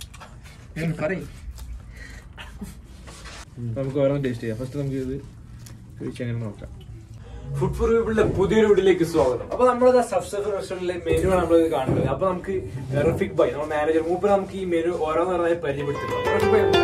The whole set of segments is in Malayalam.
പറയും നമുക്ക് ഓരോന്ന് ടേസ്റ്റ് ചെയ്യാം ഫസ്റ്റ് നമുക്ക് ഇത് കഴിച്ച് അങ്ങനെ നോക്കാം ഫുഡ് ഫോർ പീപ്പിളിന്റെ പുതിയൊരു വീട്ടിലേക്ക് സ്വാഗതം അപ്പൊ നമ്മളത് സബ്സഫ് റെസ്റ്റോറന്റിലെ മെനു ആണ് നമ്മൾ കാണുന്നത് അപ്പൊ നമുക്ക് റഫിക് ബൈ നമ്മുടെ മാനേജർ മൂപ്പർ നമുക്ക് ഈ മെനു ഓരോന്നോരോന്നായി പരിചയപ്പെടുത്തുന്നു റഫീഖ് ഭായ്,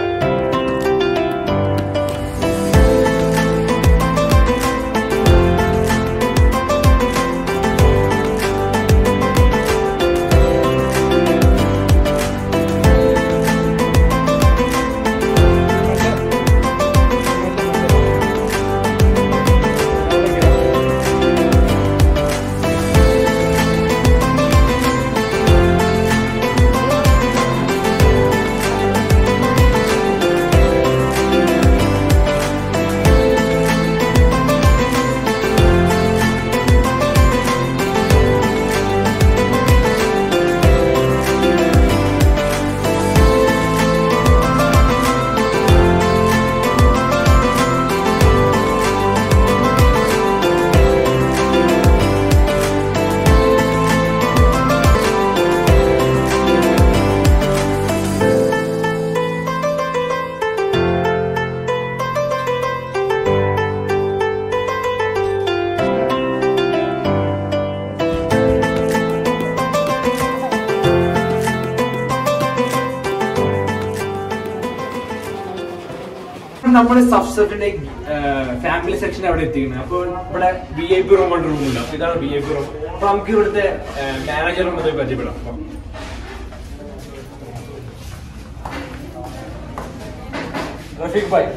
നമ്മുടെ സബ്സെറ്റിന്റെ ഫാമിലി സെക്ഷൻ അവിടെ എത്തിക്കുന്നത് അപ്പോൾ ഇവിടെ V I P room room ഉണ്ട് അപ്പൊ ഇതാണ് വി ഐ പി റൂം അപ്പൊ നമുക്ക് ഇവിടുത്തെ മാനേജറും മുതൽ പരിചയപ്പെടാം അപ്പൊ റഫീഖ് ഭായ്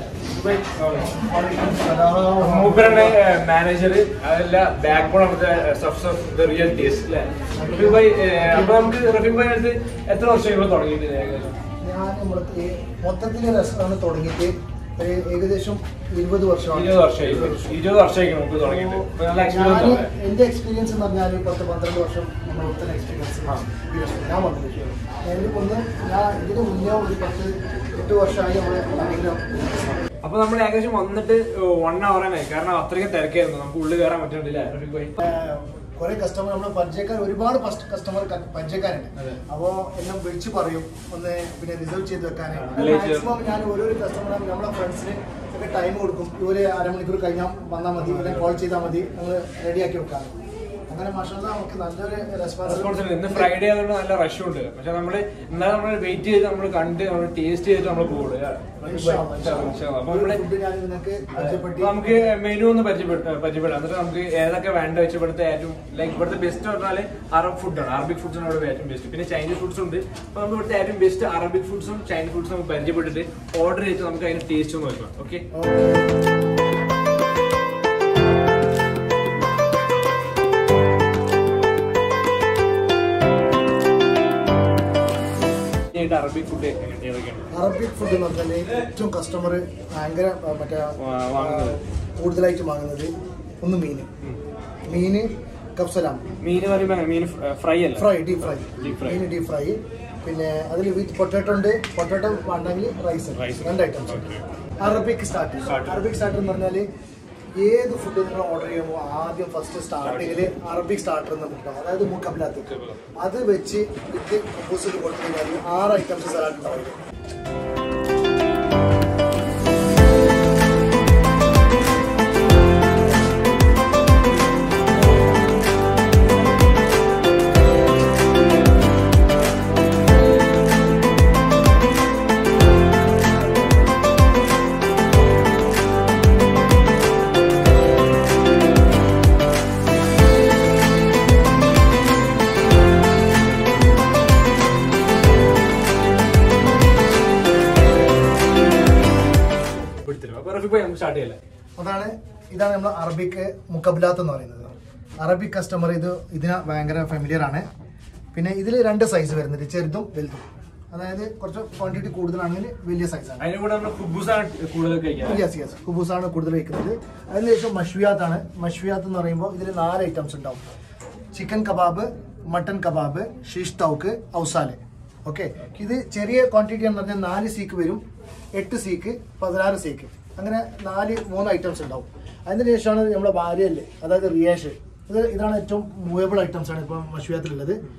മൂപ്പരുടെ മാനേജർ അതല്ല ബാക്ക് ബോൺ നമുക്ക് സബ്സ് ഓഫ് ദ റിയൽ ടേസ്റ്റ് അല്ലേ റഫീഖ് ഭായ് അപ്പൊ നമുക്ക് റഫീഖ് ഭായ് അടുത്ത് എത്ര വർഷം ഇവിടെ തുടങ്ങിയിട്ട് ഏകദേശം ഞാൻ നമ്മൾക്ക് മൊത്തത്തിൽ റെസ്റ്റോറൻറ്റ് തുടങ്ങിയിട്ട് ഒരു ഏകദേശം ഇരുപത് വർഷമാണ് ഇരുപത് വർഷമായി ഇരുപത് വർഷമായി നമുക്ക് തുടങ്ങിയിട്ട് ഇപ്പൊ നല്ല എക്സ്പീരിയൻസ് ഞാൻ ആണ് എൻ്റെ എക്സ്പീരിയൻസ് എന്ന് പറഞ്ഞാൽ പത്ത് പന്ത്രണ്ട് വർഷം നമ്മൾ ഒത്തന എക്സ്പീരിയൻസ് ഈ restaurant. ഞാൻ വന്നത് അതിന് മുന്നേ ഞാൻ ഇതിന് മുന്നേ ഒരു പത്ത് എട്ട് വർഷമായി നമ്മളെ ആഗ്രഹം അപ്പൊ നമ്മൾ ഏകദേശം വന്നിട്ട് വൺ അവർ ആയി കാരണം അത്രയ്ക്ക് തിരക്കായിരുന്നു നമുക്ക് ഉള്ളിൽ കയറാൻ പറ്റുന്നില്ല റഫീഖ് ഭായ് കുറെ കസ്റ്റമർ നമ്മൾ പരിചയക്കാർ ഒരുപാട് കസ്റ്റമർ പരിചയക്കാരുണ്ട് അതെ. അപ്പോ എല്ലാം വിളിച്ചു പറയും ഒന്ന് പിന്നെ റിസർവ് ചെയ്ത് വെക്കാൻ Relate ചെയ്ത്. മാക്സിമം ഞാൻ ഓരോരോ കസ്റ്റമർ നമ്മളെ ഫ്രണ്ട്സിന് ഒക്കെ ടൈം കൊടുക്കും ഇവര് അരമണിക്കൂർ കഴിഞ്ഞാൽ വന്നാൽ മതി അല്ലെങ്കിൽ കോൾ ചെയ്താൽ മതി നമ്മൾ റെഡിയാക്കി വെക്കാം അങ്ങനെ മാഷാല്ല നമുക്ക് നല്ലൊരു റെസ്പോൺസിബിൾ റെസ്പോൺസിബിലിറ്റി ഇന്ന് ഫ്രൈഡേ ആയതുകൊണ്ട് നല്ല റഷ് ഉണ്ട് പക്ഷെ നമ്മള് എന്നാലും നമ്മൾ വെയിറ്റ് ചെയ്ത് നമ്മൾ കണ്ട് നമ്മൾ ടേസ്റ്റ് ചെയ്തിട്ട് നമ്മൾ പോകുള്ളൂ അപ്പൊ നമ്മള് ഫുഡ് ഞാൻ നിങ്ങൾക്ക് അപ്പൊ പരിചയപ്പെടുത്തി നമുക്ക് മെനു ഒന്ന് പരിചയപ്പെട്ട് പരിചയപ്പെടാം എന്നിട്ട് നമുക്ക് ഏതൊക്കെ വേണ്ട വെച്ച് ഇവിടുത്തെ ഏറ്റവും ലൈക്ക് ഇവിടുത്തെ ബെസ്റ്റ് പറഞ്ഞാല് അറബ് ഫുഡാണ് അറബിക് ഫുഡ്സ് ആണ് ഇവിടെ ഏറ്റവും ബെസ്റ്റ് പിന്നെ ചൈനീസ് ഫുഡ്സ് ഉണ്ട് അപ്പൊ നമ്മൾ ഇവിടുത്തെ ഏറ്റവും ബെസ്റ്റ് അറബിക് ഫുഡ്സും ചൈനീസ് ഫുഡ്സും നമുക്ക് പരിചയപ്പെട്ടിട്ട് ഓർഡർ ചെയ്തിട്ട് നമുക്ക് അതിന് ടേസ്റ്റ് ഒന്ന് നോക്കാം ഓക്കെ അറബിക് ഫുഡ് ഏതൊക്കെയാണ് അറബിക് ഫുഡ് എന്ന് പറഞ്ഞാൽ ഏറ്റവും കസ്റ്റമർ ഭയങ്കര ആ, മറ്റേ വാ- വാങ്ങുന്നത്. ആ, കൂടുതലായിട്ട് വാങ്ങുന്നത് ഒന്ന് മീന് ഉം. മീന് കപ്സലാം മീൻ പറയുമ്പോ മീൻ ഫ്രൈ അല്ല fry deep fry Deep fry. മീൻ ഡീപ് ഫ്രൈ പിന്നെ അതിൽ വിത്ത് പൊട്ടാറ്റോ ഉണ്ട് പൊട്ടാറ്റോ വേണ്ടെങ്കിൽ റൈസ് Rice. രണ്ട് items Okay. Arabic starter Starter. Arabic starter എന്ന് പറഞ്ഞാൽ ഏത് ഫുഡ് നിങ്ങൾ ഓർഡർ ചെയ്യുമ്പോൾ ആദ്യം ഫസ്റ്റ് സ്റ്റാർട്ടിങ്ങിൽ അറബിക് സ്റ്റാർട്ടർ എന്ന് കിട്ടും അതായത് മുക്കബിലാത്ത് അത് വെച്ച് ഇത് കമ്പോസിറ്റ് കൊടുത്തു കഴിഞ്ഞാൽ ആറ് ഐറ്റംസ് സലാഡ് ഉണ്ടാവും എടുത്തിരും അപ്പൊ റഫീഖ് ഭായി നമുക്ക് സ്റ്റാർട്ട് ചെയ്യല്ലേ അതാണ് ഇതാണ് നമ്മൾ അറബിക് മുക്കബിലാത്ത് എന്ന് പറയുന്നത് അറബിക് കസ്റ്റമർ ഇത് ഇതിന് ഭയങ്കര ഫെമിലിയർ ആണ് പിന്നെ ഇതിൽ രണ്ട് സൈസ് വരുന്നുണ്ട് ചെറുതും വലുതും അതായത് കുറച്ച് ക്വാണ്ടിറ്റി കൂടുതലാണെങ്കിൽ വലിയ സൈസാണ് അതിന്റെ കൂടെ നമ്മൾ കുബൂസാണ് കൂടുതൽ കഴിക്കാൻ യെസ് യെസ് കുബൂസാണ് കൂടുതൽ വയ്ക്കുന്നത് അതിനുശേഷം മഷ്വിയാത്ത് ആണ് മഷ്വിയാത്ത് എന്ന് പറയുമ്പോൾ ഇതിൽ നാല് ഐറ്റംസ് ഉണ്ടാവും chicken kebab mutton kebab shish tawook ഔസാല് ഓക്കെ ഇത് ചെറിയ ക്വാണ്ടിറ്റി എന്ന് പറഞ്ഞാൽ നാല് സീക്ക് വരും എട്ട് സീക്ക് പതിനാറ് സീക്ക് അങ്ങനെ നാല് മൂന്ന് ഐറ്റംസ് ഉണ്ടാവും അതിന് ശേഷമാണ് നമ്മുടെ ഭാര്യയല്ലേ അതായത് റിയേഷ് ഇത് ഇതാണ് ഏറ്റവും മൂവബിൾ ഐറ്റംസ് ആണ് ഇപ്പം മഷ്വിയാത്തിലുള്ളത്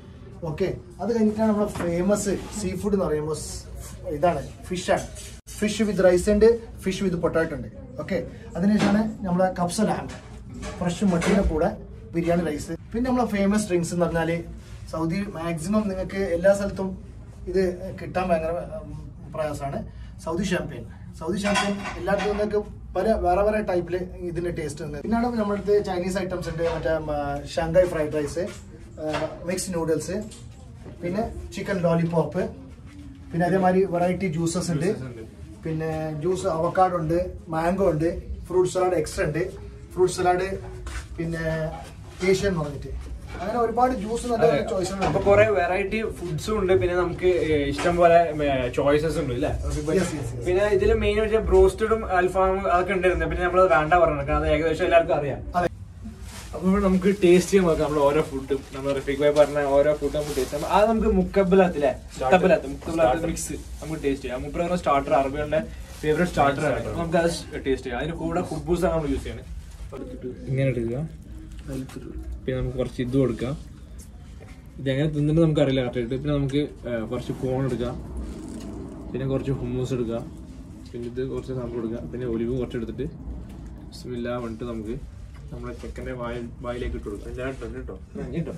ഓക്കെ അത് കഴിഞ്ഞിട്ടാണ് നമ്മളെ ഫേമസ് സീ ഫുഡ് എന്ന് പറയുമ്പോൾ ഇതാണ് ഫിഷാണ് ഫിഷ് വിത്ത് റൈസ് ഉണ്ട് ഫിഷ് വിത്ത് പൊട്ടാറ്റോ ഉണ്ട് ഓക്കെ അതിനുശേഷമാണ് നമ്മളെ കപ്സ ലാമ്പ് ഫ്രഷ് മട്ടീൻ്റെ കൂടെ ബിരിയാണി റൈസ് പിന്നെ നമ്മളെ ഫേമസ് ഡ്രിങ്ക്സ് എന്ന് പറഞ്ഞാൽ സൗദി മാക്സിമം നിങ്ങൾക്ക് എല്ലാ സ്ഥലത്തും ഇത് കിട്ടാൻ ഭയങ്കര ഉം, പ്രയാസമാണ് സൗദി ഷാമ്പയിൻ സൗദി ഷാമ്പയിൻ എല്ലായിടത്തും നിങ്ങൾക്ക് പല വേറെ വേറെ ടൈപ്പിൽ ഇതിന്റെ ടേസ്റ്റ് ഉണ്ട് പിന്നാണ് നമ്മുടെ അടുത്ത് ചൈനീസ് ഐറ്റംസ് ഉണ്ട് മറ്റേ Shanghai fried rice mix noodles പിന്നെ ചിക്കൻ ലോലിപോപ്പ് പിന്നെ അതേമാതിരി വെറൈറ്റി ജ്യൂസസ് ഉണ്ട് Juices ഉണ്ട്. പിന്നെ ജ്യൂസ് അവക്കാഡോ ഉണ്ട് മാംഗോ ഉണ്ട് ഫ്രൂട്ട് സലാഡ് എക്സ്ട്രാ ഉണ്ട് ഫ്രൂട്ട് സലാഡ് പിന്നെ ഏഷ്യൻ എന്ന് പറഞ്ഞിട്ട് അങ്ങനെ ഒരുപാട് ജ്യൂസ് നല്ല അതെ. ചോയ്സ് അപ്പൊ ഉണ്ട് കുറെ വെറൈറ്റി ഫുഡ്സും ഉണ്ട് പിന്നെ നമുക്ക് ഏഹ്, ഇഷ്ടം പോലെ ചോയ്സസ് ഉണ്ട് അല്ലേ Yes, yes, yes. പിന്നെ ഇതിൽ മെയിൻ വെച്ചാൽ ബ്രോസ്റ്റഡും അൽഫാമും അതൊക്കെ ഉണ്ടായിരുന്നു പിന്നെ നമ്മൾ വേണ്ട പറഞ്ഞു കാരണം അത് ഏകദേശം എല്ലാവർക്കും അറിയാം അതെ. അപ്പൊ ഇവിടെ നമുക്ക് ടേസ്റ്റ് ചെയ്യാൻ നോക്കാം നമ്മൾ ഓരോ ഫുഡും നമ്മൾ റഫീഖ് ഭായി പറഞ്ഞ ഓരോ ഫുഡ് നമുക്ക് ടേസ്റ്റ് ചെയ്യാം അത് നമുക്ക് മുക്കബിലത്തിലെ മുക്കബിലത്ത് മുക്കബിലത്ത് മിക്സ് നമുക്ക് ടേസ്റ്റ് ചെയ്യാം മുപ്പത് പറഞ്ഞ സ്റ്റാർട്ടർ അറബികളുടെ ഫേവറേറ്റ് സ്റ്റാർട്ടർ ആണ് നമുക്ക് അത് ടേസ്റ്റ് ചെയ്യാം അതിന് കൂടെ ഫുഡ്ബൂസ് ആണ് നമ്മൾ യൂസ് ചെയ്യണത് ഇങ്ങനെ എടുക്കുക പിന്നെ നമുക്ക് കുറച്ച് ഇത് കൊടുക്കാം ഇത് എങ്ങനെ തിന്നിട്ട് നമുക്ക് അറിയില്ല കറക്റ്റായിട്ട് പിന്നെ നമുക്ക് ഏഹ്, കുറച്ച് കോൺ എടുക്കാം പിന്നെ കുറച്ച് ഹുമ്മൂസ് എടുക്കുക പിന്നെ ഇത് കുറച്ച് സംഭവം എടുക്കുക പിന്നെ ഒലിവ് കുറച്ച് എടുത്തിട്ട് ബിസ്മില്ല വന്നിട്ട് നമുക്ക് നമ്മുടെ ചെക്കൻ്റെ വായ വായിലേക്ക് ഇട്ട് കൊടുക്കാം ഞാൻ ഇട്ടോ കേട്ടോ കേട്ടോ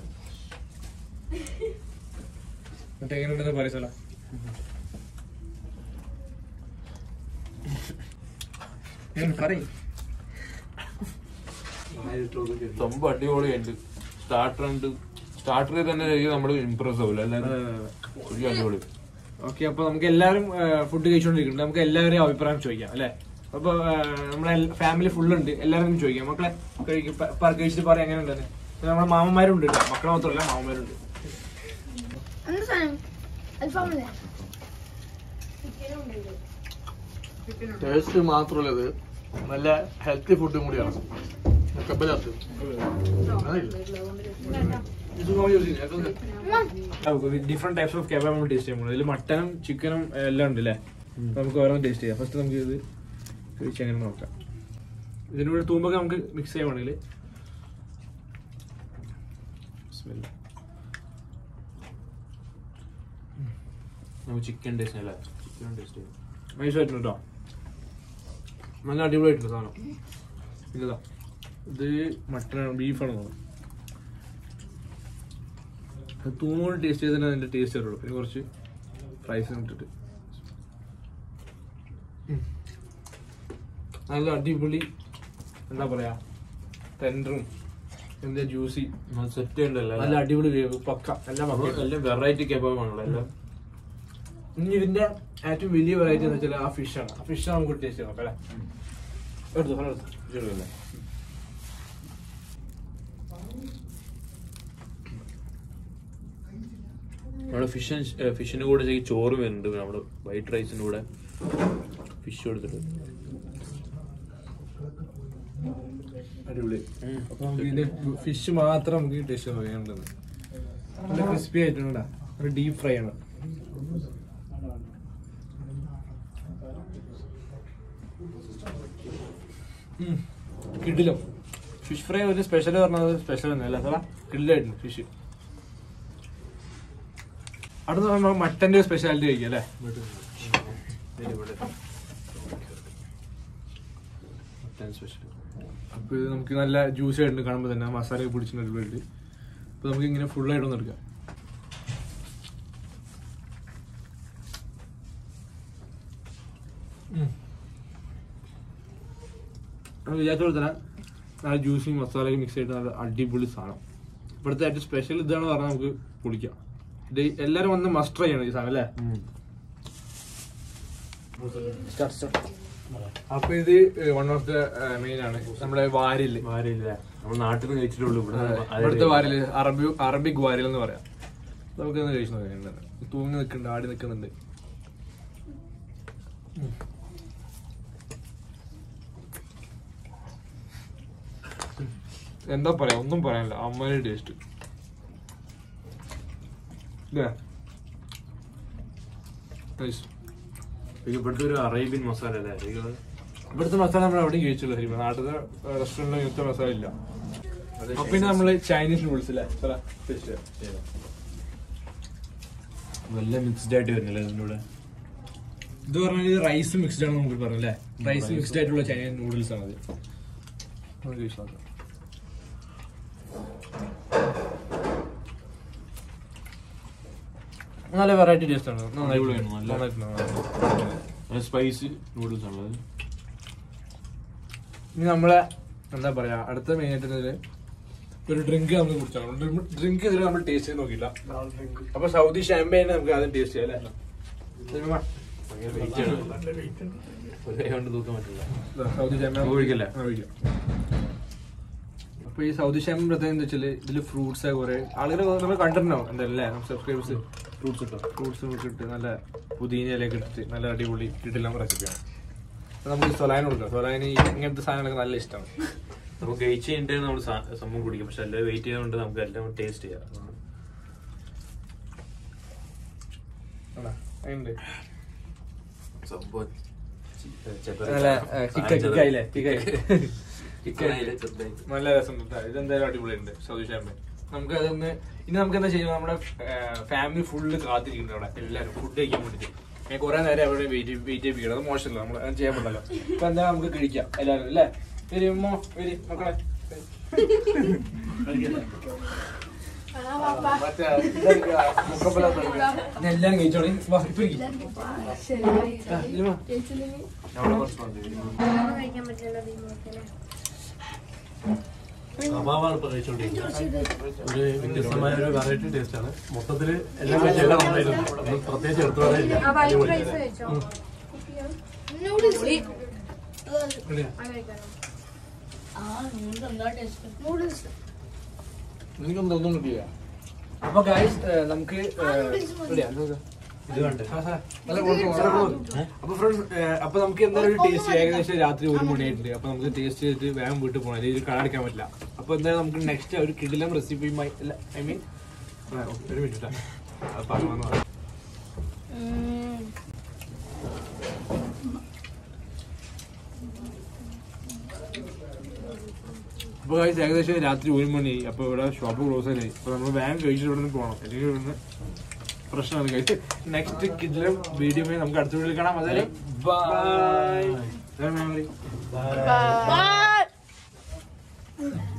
എന്നിട്ട് എങ്ങനെയുണ്ടെന്ന് പറയാം സ്ഥലം പറയും സംഭവം അടിപൊളിയുണ്ട് സ്റ്റാർട്ടർ ഉണ്ട് സ്റ്റാർട്ടറിൽ തന്നെ ശരിക്കും നമ്മള് ഇമ്പ്രസ് ആവില്ല എല്ലാവരും ശരിക്കും അടിപൊളി ഓക്കെ അപ്പൊ നമുക്ക് എല്ലാവരും ഫുഡ് കഴിച്ചുകൊണ്ടിരിക്കുന്നുണ്ട് നമുക്ക് എല്ലാവരെയും അഭിപ്രായം ചോദിക്കാം അല്ലെ അപ്പൊ ആ, നമ്മളെ ഫാമിലി ഫുൾ ഉണ്ട് എല്ലാവരും ചോദിക്കാം മക്കളെ കഴിക്കും പ- പ- കഴിച്ചിട്ട് പറയാം എങ്ങനെ ഉണ്ടെന്ന് പിന്നെ നമ്മുടെ മാമന്മാരുണ്ട് കേട്ടോ മക്കളെ മാത്രമല്ല മാമന്മാരുണ്ട് എന്ത് സാധനം അൽഫാമല്ലേ ടേസ്റ്റ് മാത്രമല്ല ഇത് നല്ല ഹെൽത്തി ഫുഡും കൂടിയാണ് മുക്കബലാത്ത് ഡിഫറെന്റ് ടൈപ്സ് ഓഫ് കബാബ് നമ്മൾ ടേസ്റ്റ് ചെയ്യുമ്പോൾ ഇതിൽ മട്ടനും ചിക്കനും എല്ലാം ഉണ്ട് അല്ലേ നമുക്ക് ഓരോന്ന് ടേസ്റ്റ് ചെയ്യാം ഫസ്റ്റ് നമുക്ക് ഇത് കഴിച്ച് എങ്ങനെ നോക്കാം ഇതിൻ്റെ കൂടെ തൂമ്പൊക്കെ നമുക്ക് മിക്സ് ചെയ്യുവാണെങ്കിൽ നമുക്ക് ചിക്കൻ ടേസ്റ്റ് അല്ല ചിക്കൻ ടേസ്റ്റ് ചെയ്യാം നൈസായിട്ടുണ്ട് കേട്ടോ നല്ല അടിപൊളിയായിട്ടുണ്ട് സാധനം ഇല്ലതാ ഇത് മട്ടനാണ് ബീഫാണ് തോന്നുന്നത് തൂങ്ങോട് ടേസ്റ്റ് ചെയ്തതിന് അതിന്റെ ടേസ്റ്റ് വരുള്ളൂ പിന്നെ കുറച്ച് റൈസ് ഇട്ടിട്ട് ഉം. നല്ല അടിപൊളി എന്താ പറയാ ടെൻഡറും എന്താ ജ്യൂസി സെറ്റ് ഉണ്ടല്ലോ നല്ല അടിപൊളി വേവ് പക്ക എല്ലാം പക്ക എല്ലാം വെറൈറ്റി കബാബാണല്ലോ എല്ലാം ഇനി ഇതിന്റെ ഏറ്റവും വലിയ വെറൈറ്റി എന്ന് വെച്ചാൽ ആ ഫിഷ് ആണ് ആ ഫിഷ് നമുക്ക് ടേസ്റ്റ് ചെയ്യാം അല്ലേ എടുത്തു ഫലം എടുത്തു ശരിയല്ലേ നമ്മുടെ ഫിഷ് ഫിഷിന് കൂടെ ശരിക്കും ചോറ് വരുന്നുണ്ട് പിന്നെ നമ്മുടെ വൈറ്റ് റൈസിന് കൂടെ ഫിഷ് കൊടുത്തിട്ട് അടിപൊളി ഉം. അപ്പൊ നമുക്ക് ഇതിന്റെ ഫിഷ് മാത്രം നമുക്ക് ടേസ്റ്റ് ചെയ്യാനുള്ളത് നല്ല ക്രിസ്പി ആയിട്ടുണ്ടാ ഒരു ഡീപ് ഫ്രൈ ആണ് ഉം. കിടിലം ഫിഷ് ഫ്രൈ ഒരു സ്പെഷ്യൽ പറഞ്ഞത് സ്പെഷ്യൽ ഒന്നല്ല സാറാ കിടിലായിട്ടുണ്ട് ഫിഷ് അടുത്ത നമ്മൾ മട്ടന്റെ സ്പെഷ്യാലിറ്റി കഴിക്കാം അല്ലേ മട്ടൻ സ്പെഷ്യൽ അപ്പൊ ഇത് നമുക്ക് നല്ല ജ്യൂസി ആയിട്ടുണ്ട് കാണുമ്പോൾ തന്നെ മസാല പിടിച്ചിട്ടുണ്ട് വേണ്ടി അപ്പൊ നമുക്ക് ഇങ്ങനെ ഫുൾ ആയിട്ടൊന്ന് എടുക്കാം ഉം. നമ്മൾ വിചാരിച്ച പോലെ തന്നെ നല്ല ജ്യൂസി മസാലയൊക്കെ മിക്സ് ചെയ്തിട്ട് നല്ല അടിപൊളി സാധനം ഇവിടുത്തെ ഏറ്റവും സ്പെഷ്യൽ ഇതാണ് പറഞ്ഞാൽ നമുക്ക് പൊളിക്കാം ഇത് എല്ലാരും വന്ന് മസ്റ്റ് ട്രൈ ചെയ്യണം ഈ സാധനം അല്ലേ അപ്പൊ ഇത് വൺ ഓഫ് ദ മെയിൻ ആണ് നമ്മുടെ വാരില് ആരില്ല നമ്മൾ നാട്ടിൽ നിന്ന് കഴിച്ചിട്ടുള്ളൂ ഇവിടെ ഇവിടുത്തെ വാരില് അറബി അറബിക് വാരിൽ എന്ന് പറയാം നമുക്ക് ഒന്ന് കഴിച്ചു നോക്കാം എന്താണ്. തൂങ്ങി നിൽക്കുന്നുണ്ട് ആടി നിൽക്കുന്നുണ്ട് ഉം. എന്താ പറയാ ഒന്നും പറയാനില്ല അമ്മയുടെ ടേസ്റ്റ് ഇവിടുത്തെ ഒരു അറേബ്യൻ മസാല അല്ലേ ഇത് ഇവിടുത്തെ മസാല നമ്മൾ എവിടെയും കഴിച്ചുള്ള ശരി നാട്ടിലെ റെസ്റ്റോറൻറ്റിൽ ഇങ്ങനത്തെ മസാല ഇല്ല അപ്പൊ പിന്നെ നമ്മള് ചൈനീസ് നൂഡിൽസ് അല്ലേ ടേസ്റ്റ് നല്ല മിക്സ്ഡ് ആയിട്ട് വരുന്നില്ല ഇതിൻ്റെ കൂടെ ഇത് പറഞ്ഞാൽ റൈസ് മിക്സ്ഡ് ആണ് നമുക്ക് പറഞ്ഞല്ലേ റൈസ് മിക്സ്ഡ് ആയിട്ടുള്ള ചൈനീസ് നൂഡിൽസ് ആണ് അത് നമുക്ക് യൂസ് ആക്കാം നല്ല വെറൈറ്റി ടേസ്റ്റ് ആണ് നന്നായി അടിപൊളിയാണ്, നല്ല- നന്നായിട്ടുണ്ട്. നല്ല സ്പൈസി നൂഡിൽസ് ആണുള്ളത് ഇനി നമ്മളെ എന്താ പറയാ അടുത്ത മെയിൻ ആയിട്ട് ഒരു ഡ്രിങ്ക് നമ്മൾ കുടിച്ചാണ് ഡ്രിങ്ക് ഇതിൽ നമ്മൾ ടേസ്റ്റ് ചെയ്ത് നോക്കിയില്ല അപ്പൊ സൗദി ഷാമ്പയിന് നമുക്ക് ആദ്യം ടേസ്റ്റ് ചെയ്യാം അല്ലേ സിനിമ. ഭയങ്കര വെയിറ്റ് ആണ് ഒരു കൈ കൊണ്ട് തൂക്കാൻ പറ്റില്ല ഇതാ, സൗദി ഷാമ്പ ഒഴിക്കല്ലേ? ഒഴിക്കാം അപ്പൊ ഈ സൗദി ഷാമ്പ് പ്രത്യേകം എന്താ വെച്ചാല് ഇതില് ഫ്രൂട്ട്സ് കുറെ ആളുകൾ നമ്മൾ കണ്ടിട്ടുണ്ടാവും എന്തായാലും നമ്മുടെ സബ്സ്ക്രൈബേഴ്സ് ഫ്രൂട്ട്സ് ഇട്ടോ ഫ്രൂട്ട്സ് ഇട്ടിട്ട് നല്ല പുതിന ഇലയൊക്കെ ഇട്ടിട്ട് നല്ല അടിപൊളി കിട്ടില്ല റെസിപ്പിയാണ് അപ്പൊ നമുക്ക് സൊലാൻ കൊടുക്കാം സൊലാന് ഇങ്ങനത്തെ സാധനങ്ങളൊക്കെ നല്ല ഇഷ്ടമാണ് നമുക്ക് കഴിച്ച് കഴിഞ്ഞിട്ട് നമ്മൾ സംഭവം കുടിക്കും പക്ഷെ എല്ലാം വെയിറ്റ് ചെയ്തുകൊണ്ട് നമുക്ക് എല്ലാം ടേസ്റ്റ് ചെയ്യാം അതാ, അതിനുണ്ട്. സംഭവം നല്ല ചിക്കൻ ചിക്കായില്ലേ ചിക്കായി ചിക്കനായില്ലേ ചെറുതായിട്ട് നല്ല രസം ഇതെന്തായാലും അടിപൊളിയുണ്ട് സൗദി ഷാമ്പ് നമുക്ക് അതൊന്ന് ഇനി നമുക്ക് എന്താ ചെയ്യുക നമ്മുടെ ഫാമിലി ഫുള്ള് കാത്തിരിക്കുന്നുണ്ട് അവിടെ എല്ലാവരും ഫുഡ് കഴിക്കാൻ വേണ്ടിട്ട് ഞാൻ കുറെ നേരം അവിടെ വെയിറ്റ് വെയിറ്റ് ചെയ്യിപ്പിക്കണം അത് മോശമല്ല നമ്മൾ അങ്ങനെ ചെയ്യാൻ പറ്റില്ലല്ലോ അപ്പൊ എന്താ നമുക്ക് കഴിക്കാം എല്ലാവരും അല്ലേ വരി ഉമ്മോ വരി മക്കളെ മറ്റേ ഇതെടുക്കുക, മുക്കപ്പലാത്ത എടുക്കുക. ഞാൻ എല്ലാവരും കഴിച്ചോളി വാ, ഇപ്പൊ ഇരിക്ക്. ആ, ഇലുമ്മ. അവിടെ കുറച്ച് മതി. കഴിക്കാൻ പറ്റില്ല കബാബാണ് ഇപ്പൊ കഴിച്ചോണ്ടിരിക്കുന്നത് ഒരു വ്യത്യസ്തമായ ഒരു വെറൈറ്റി ടേസ്റ്റ് ആണ് മൊത്തത്തില് എല്ലാം കഴിച്ചെല്ലാം നന്നായിരുന്നു ഒന്നും പ്രത്യേകിച്ച് എടുത്തു പറയാനില്ല ആ വൈറ്റ് റൈസ് കഴിച്ചോ നൂഡിൽസ് നൂഡിൽസ് എനിക്കൊന്നും ഒന്നും കിട്ടിയില്ല അപ്പൊ ഗായ്സ് നമുക്ക് എവിടെയാ? നോക്ക്. ഇത് കണ്ടേ ആ, സാറേ. നല്ല കൊടുക്കും, നല്ല കൊടുക്കും. അപ്പൊ ഫ്രണ്ട്സ് അപ്പൊ നമുക്ക് എന്തായാലും ഒരു ടേസ്റ്റ് ഏകദേശം രാത്രി ഒരു മണിയായിട്ടുണ്ട് അപ്പൊ നമുക്ക് ടേസ്റ്റ് ചെയ്തിട്ട് വേഗം വീട്ടിൽ പോകണം അല്ലെങ്കിൽ കടക്കാൻ പറ്റില്ല അപ്പൊ എന്തായാലും നമുക്ക് നെക്സ്റ്റ് ഒരു കിടിലം റെസിപ്പിയുമായി അല്ല ഐ മീൻ ഒരു മിനിറ്റ് അത് പറഞ്ഞു പറഞ്ഞു അപ്പൊ guys, ഏകദേശം രാത്രി ഒരു മണി അപ്പൊ ഇവിടെ ഷോപ്പ് ക്ലോസ് ആയി അപ്പൊ നമ്മൾ വേഗം കഴിച്ചിട്ട് ഇവിടെ നിന്ന് പോകണം അല്ലെങ്കിൽ ഇവിടുന്ന് പ്രശ്നമാണ് കഴിച്ച് നെക്സ്റ്റ് കിഡിലും വീഡിയോ നമുക്ക് അടുത്ത വീഡിയോയിൽ കാണാം അതെ ബൈ Bye.